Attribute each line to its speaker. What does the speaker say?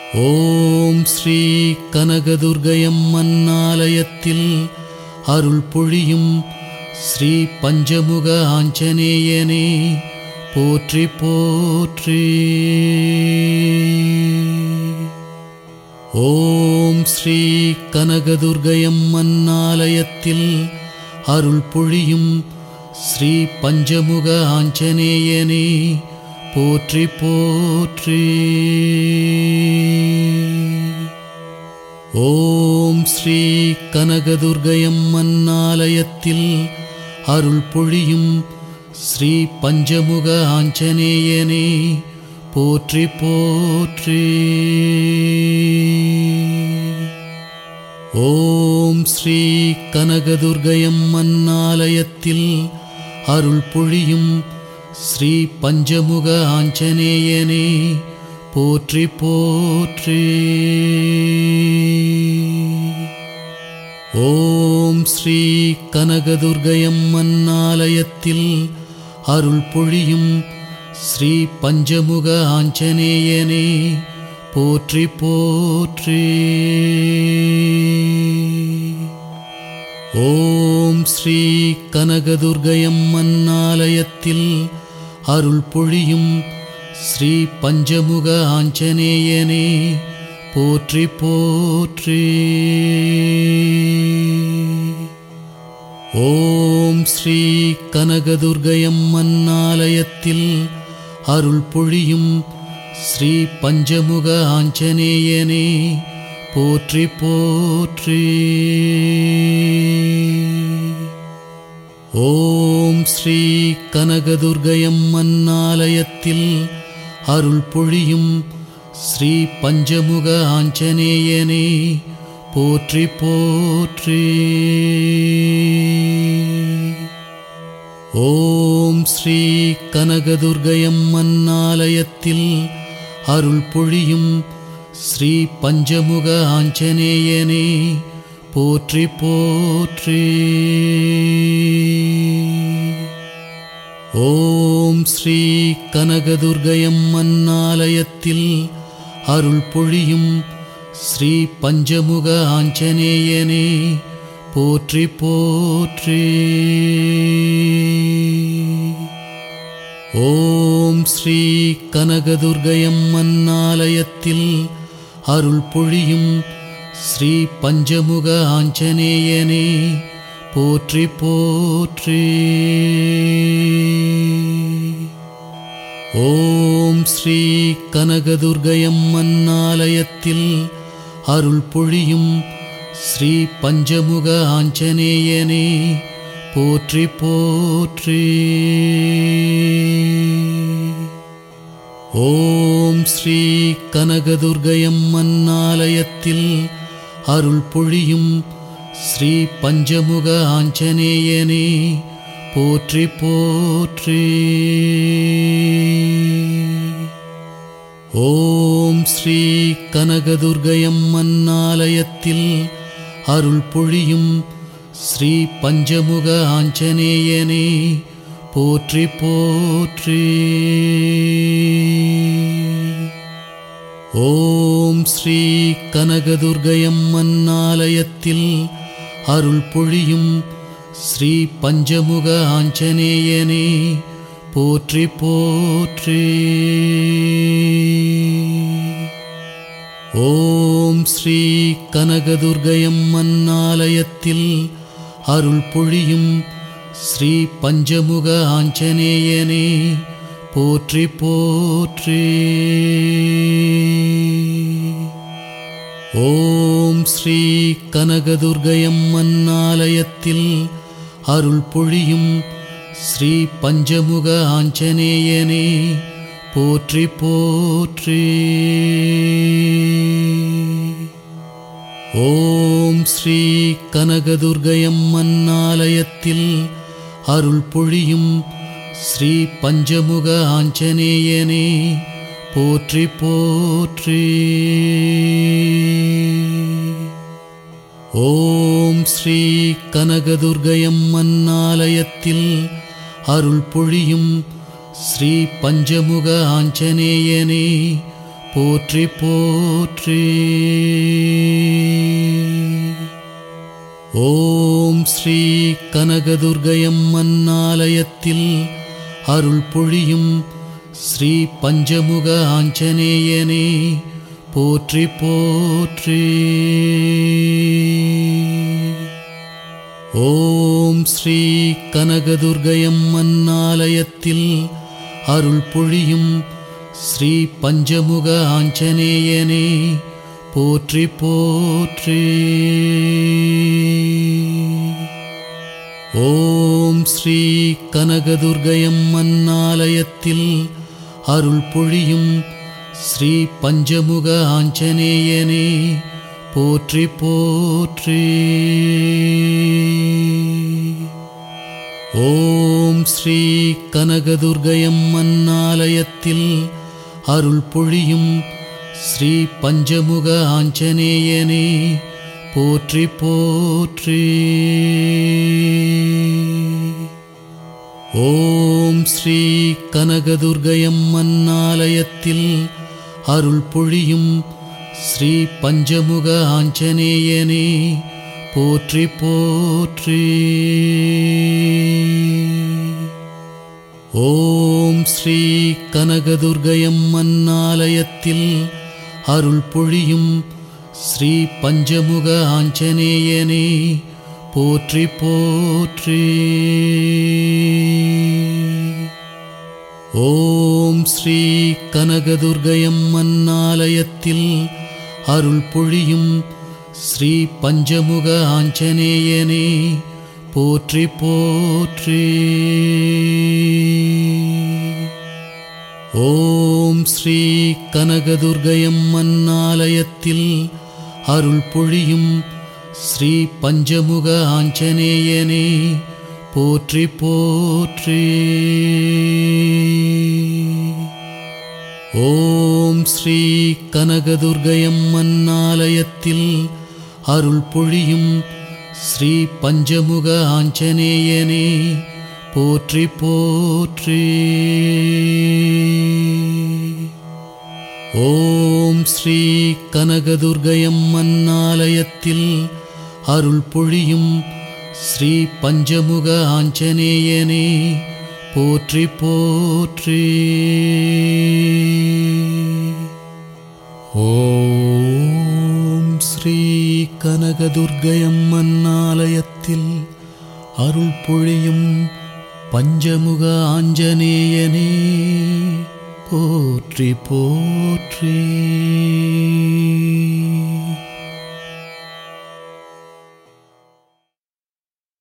Speaker 1: ஓம் ஸ்ரீ கனகதுர்கயம்மன் ஆலயத்தில் அருள் பொழியும் ஸ்ரீ பஞ்சமுக ஆஞ்சநேயனே போற்றி போற்றி ஓம் ஸ்ரீ கனகதுர்கயம்மன் ஆலயத்தில் அருள் பொழியும் ஸ்ரீ பஞ்சமுக ஆஞ்சநேயனே போற்றி போற்றி ஓம் ஸ்ரீ கனகதுர்கயம்மன் ஆலயத்தில் அருள் பொழியும் ஸ்ரீ பஞ்சமுக ஆஞ்சநேயனே போற்றி போற்றி ஓம் ஸ்ரீ கனகதுர்கயம்மன் ஆலயத்தில் அருள் பொழியும் ஸ்ரீ பஞ்சமுக ஆஞ்சநேயனே போற்றி போற்றி ஓம் ஸ்ரீ கனகதுர்கயம்மன் ஆலயத்தில் அருள் பொழியும் ஸ்ரீ பஞ்சமுக ஆஞ்சநேயனே போற்றி போற்றி ஓம் ஸ்ரீ கனகதுர்கயம்மன் ஆலயத்தில் அருள் பொழியும் ஸ்ரீ பஞ்சமுக ஆஞ்சநேயனே போற்றி போற்றி ஓம் ஸ்ரீ கனகதுர்கயம்மன் ஆலயத்தில் அருள் பொழியும் ஸ்ரீ பஞ்சமுக ஆஞ்சநேயனே போற்றி போற்றி ஓம் ஸ்ரீ கனகதுர்கயம்மன் ஆலயத்தில் அருள் பொழியும் ஸ்ரீ பஞ்சமுக ஆஞ்சநேயனே போற்றி போற்றி ஓம் ஸ்ரீ கனகதுர்கயம்மன் ஆலயத்தில் அருள் பொழியும் ஸ்ரீ பஞ்சமுக ஆஞ்சநேயனே போற்றி போற்றி ஓம் ஸ்ரீ கனகதுர்கயம்மன் ஆலயத்தில் அருள் பொழியும் ஸ்ரீ பஞ்சமுக ஆஞ்சநேயனே போற்றி போற்றி ஓம் ஸ்ரீ கனகதுர்கயம்மன் ஆலயத்தில் அருள் பொழியும் ஸ்ரீ பஞ்சமுக ஆஞ்சநேயனே போற்றி போற்றி ஓம் ஸ்ரீ கனகதுர்கயம்மன் ஆலயத்தில் அருள் பொழியும் ஸ்ரீ பஞ்சமுக ஆஞ்சநேயனே போற்றி போற்றி ஓம் ஸ்ரீ கனகதுர்கயம்மன் ஆலயத்தில் அருள் பொழியும் ஸ்ரீ பஞ்சமுக ஆஞ்சநேயனே போற்றி போற்றி ஓம் ஸ்ரீ கனகதுர்கயம்மன் ஆலயத்தில் அருள் பொழியும் ஸ்ரீ பஞ்சமுக ஆஞ்சநேயனே போற்றி போற்றி ஓம் ஸ்ரீ கனகதுர்கயம்மன் ஆலயத்தில் அருள் பொழியும் ஸ்ரீ பஞ்சமுக ஆஞ்சநேயனே போற்றி போற்றி ஓம் ஸ்ரீ கனகதுர்கயம்மன் ஆலயத்தில் அருள் பொழியும் ஸ்ரீ பஞ்சமுக ஆஞ்சநேயனே போற்றி போற்றி ஓம் ஸ்ரீ கனகதுர்கயம்மன் ஆலயத்தில் அருள் பொழியும் ஸ்ரீ பஞ்சமுக ஆஞ்சநேயனே போற்றி போற்றி ஓம் ஸ்ரீ கனகதுர்கயம்மன் ஆலயத்தில் அருள் பொழியும் ஸ்ரீ பஞ்சமுக ஆஞ்சநேயனே போற்றி போற்றி ஓம் ஸ்ரீ கனகதுர்கயம்மன் ஆலயத்தில் அருள் பொழியும் ஸ்ரீ பஞ்சமுக ஆஞ்சநேயனே போற்றி போற்றி ஓம் ஸ்ரீ கனகதுர்கயம்மன் ஆலயத்தில் அருள் பொழியும் ஸ்ரீ பஞ்சமுக ஆஞ்சநேயனே போற்றி போற்றி ஓம் ஸ்ரீ கனகதுர்கயம்மன் ஆலயத்தில் அருள் பொழியும் ஸ்ரீ பஞ்சமுக ஆஞ்சநேயனே போற்றி போற்றி ஓம் ஸ்ரீ கனகதுர்கயம்மன் ஆலயத்தில் அருள் பொழியும் ஸ்ரீ பஞ்சமுக ஆஞ்சநேயனே போற்றி போற்றி ஓம் ஸ்ரீ கனகதுர்கயம்மன் ஆலயத்தில் அருள் பொழியும் ஸ்ரீ பஞ்சமுக ஆஞ்சநேயனே போற்றி போற்றி ஓம் ஸ்ரீ கனகதுர்கயம்மன் ஆலயத்தில் அருள் பொழியும் ஸ்ரீ பஞ்சமுக ஆஞ்சநேயனே போற்றி போற்றி ஓம் ஸ்ரீ கனகதுர்கயம்மன் ஆலயத்தில் அருள் பொழியும் ஸ்ரீ பஞ்சமுக ஆஞ்சநேயனே போற்றி போற்றி ஓம் ஸ்ரீ கனகதுர்கயம்மன் ஆலயத்தில் அருள் பொழியும் ஸ்ரீ பஞ்சமுக ஆஞ்சநேயனே போற்றி போற்றி ஓம் ஸ்ரீ கனகதுர்கயம்மன் ஆலயத்தில் அருள் பொழியும் ஸ்ரீ பஞ்சமுக ஆஞ்சநேயனே போற்றி போற்றி ஓம் ஸ்ரீ கனகதுர்கயம்மன் ஆலயத்தில் அருள் பொழியும் ஸ்ரீ பஞ்சமுக ஆஞ்சநேயனே போற்றி போற்றி ஓம் ஸ்ரீ கனகதுர்கயம்மன் ஆலயத்தில் அருள் பொழியும் ஸ்ரீ பஞ்சமுக ஆஞ்சநேயனே போற்றி போற்றி ஓம் ஸ்ரீ கனகதுர்கயம்மன் ஆலயத்தில் அருள் பொழியும் பஞ்சமுக ஆஞ்சநேயனே போற்றி போற்றி